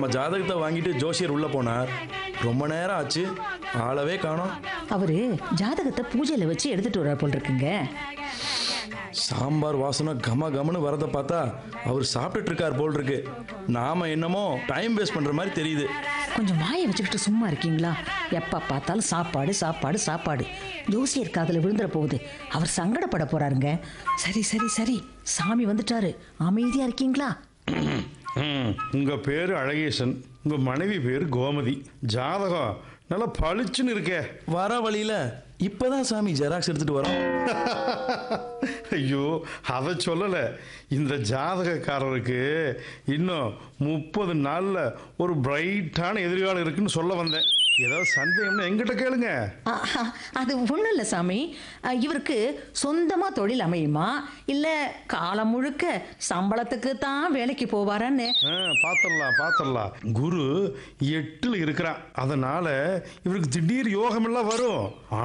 நம்ம ஜாதகத்தை வாங்கிட்டு ஜோசியர் உள்ள போனார் ரொம்ப நேரம் ஆச்சு ஆளவே காணோம் அவரு ஜாதகத்தை பூஜையில வச்சு எடுத்துட்டு வர போல் இருக்குங்க சாம்பார் வாசனை கம கமன்னு வரதை பார்த்தா அவர் சாப்பிட்டுட்டு இருக்கார் போல் இருக்கு நாம என்னமோ டைம் வேஸ்ட் பண்ற மாதிரி தெரியுது கொஞ்சம் வாயை வச்சுக்கிட்டு சும்மா இருக்கீங்களா எப்ப பார்த்தாலும் சாப்பாடு சாப்பாடு சாப்பாடு ஜோசியர் காதுல விழுந்துற போகுது அவர் சங்கடப்பட போறாருங்க சரி சரி சரி சாமி வந்துட்டாரு அமைதியா இருக்கீங்களா ம், உங்க பேரு அழகேசன் உங்க மனைவி பேரு கோமதி ஜாதகம் நல்லா பளிச்சுன்னு இருக்கே வர வழியில இப்பதான் சாமி ஜெராக்ஸ் எடுத்துட்டு வரோம் ஐயோ அதை சொல்லலை இந்த ஜாதகக்காரருக்கு இன்னும் முப்பது நாளில் ஒரு பிரைட்டான எதிர்காலம் இருக்குன்னு சொல்ல வந்தேன் ஏதாவது சந்தேகம்னா எங்கிட்ட கேளுங்க ஆஹா, அது ஒன்றும் இல்லை சாமி அஹ், இவருக்கு சொந்தமாக தொழில் அமையுமா இல்லை காலம் முழுக்க சம்பளத்துக்கு தான் வேலைக்கு போவாரான்னு ஆ பார்த்துடலாம் பார்த்துடலாம் குரு எட்டில் இருக்கிறான் அதனால இவருக்கு திடீர் யோகமெல்லாம் வரும்